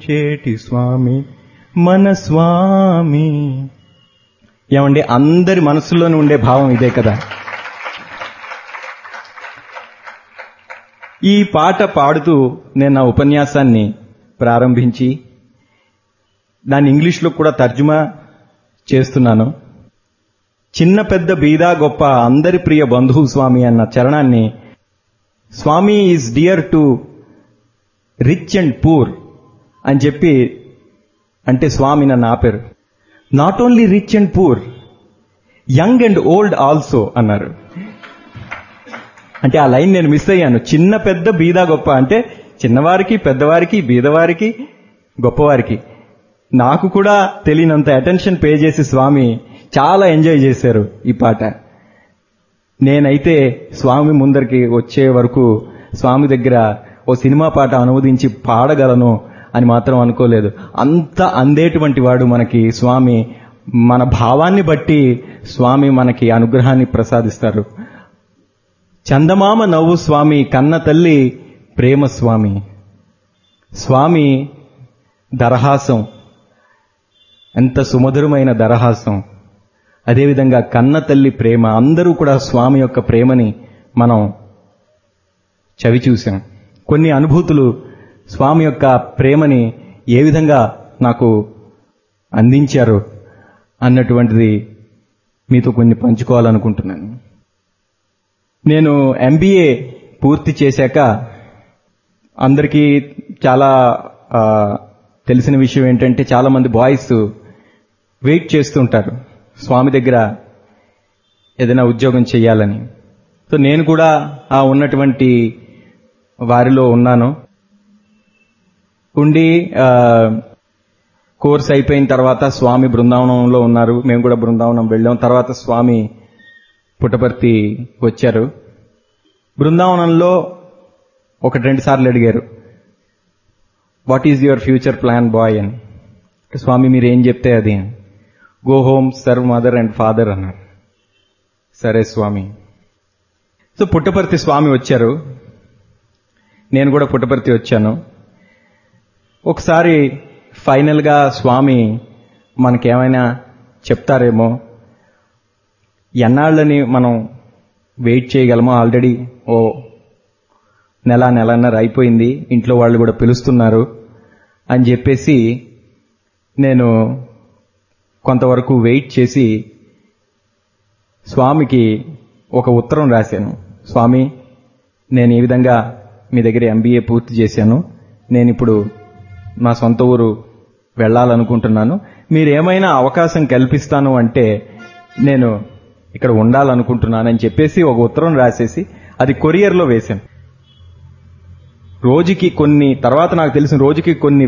కరుణించేటి స్వామి మన స్వామి ఏమండి అందరి మనసులోనే ఉండే భావం ఇదే కదా ఈ పాట పాడుతూ నేను నా ఉపన్యాసాన్ని ప్రారంభించి దాన్ని ఇంగ్లీష్లో కూడా తర్జుమా చేస్తున్నాను చిన్న పెద్ద బీదా గొప్ప అందరి ప్రియ బంధువు స్వామి అన్న చరణాన్ని Swami is dear to rich and poor అని చెప్పి అంటే స్వామి నన్ను ఆపారు not only rich and poor young and old also అన్నారు అంటే ఆ లైన్ నేను మిస్ అయ్యాను చిన్న పెద్ద బీదా గొప్ప అంటే చిన్నవారికి పెద్దవారికి బీదవారికి గొప్పవారికి నాకు కూడా తెలియనంత అటెన్షన్ పే చేసి స్వామి చాలా ఎంజాయ్ చేశారు ఈ పాట నేనైతే స్వామి ముందరికి వచ్చే వరకు స్వామి దగ్గర ఓ సినిమా పాట అనువదించి పాడగలను అని మాత్రం అనుకోలేదు అంత అందేటువంటి వాడు మనకి స్వామి మన భావాన్ని బట్టి స్వామి మనకి అనుగ్రహాన్ని ప్రసాదిస్తారు చందమామ నవ్వు స్వామి కన్న తల్లి ప్రేమ స్వామి స్వామి దరహాసం ఎంత సుమధురమైన దరహాసం అదేవిధంగా కన్న తల్లి ప్రేమ అందరూ కూడా స్వామి యొక్క ప్రేమని మనం చవి చూసాం కొన్ని అనుభూతులు స్వామి యొక్క ప్రేమని ఏ విధంగా నాకు అందించారు అన్నటువంటిది మీతో కొన్ని పంచుకోవాలనుకుంటున్నాను నేను ఎంబీఏ పూర్తి చేశాక అందరికీ చాలా ఆ, తెలిసిన విషయం ఏంటంటే చాలా మంది బాయ్స్ వెయిట్ చేస్తుంటారు స్వామి దగ్గర ఏదైనా ఉద్యోగం చేయాలని సో నేను కూడా ఆ ఉన్నటువంటి వారిలో ఉన్నాను ఉండి ఆ, కోర్స్ అయిపోయిన తర్వాత స్వామి బృందావనంలో ఉన్నారు మేము కూడా బృందావనం వెళ్ళాం తర్వాత స్వామి పుట్టపర్తి వచ్చారు బృందావనంలో ఒకటి రెండు సార్లు అడిగారు what is your future plan boy అని స్వామి మీరు ఏం చెప్తే అది go home serve mother and father అన్నారు సరే స్వామి సో పుట్టపర్తి స్వామి వచ్చారు నేను కూడా పుట్టపర్తి వచ్చాను ఒకసారి ఫైనల్గా స్వామి మనకేమైనా చెప్తారేమో ఎన్నాళ్ళని మనం వెయిట్ చేయగలమో ఆల్రెడీ ఓ నెల నెలన్నర అయిపోయింది ఇంట్లో వాళ్ళు కూడా పిలుస్తున్నారు అని చెప్పేసి నేను కొంతవరకు వెయిట్ చేసి స్వామికి ఒక ఉత్తరం రాశాను స్వామి నేను ఈ విధంగా మీ దగ్గర ఎంబీఏ పూర్తి చేశాను నేను ఇప్పుడు నా సొంత ఊరు వెళ్ళాలనుకుంటున్నాను మీరు ఏమైనా అవకాశం కల్పిస్తాను అంటే నేను ఇక్కడ ఉండాలనుకుంటున్నానని చెప్పేసి ఒక ఉత్తరం రాసేసి అది కొరియర్లో వేశాను రోజుకి కొన్ని తర్వాత నాకు తెలిసిన రోజుకి కొన్ని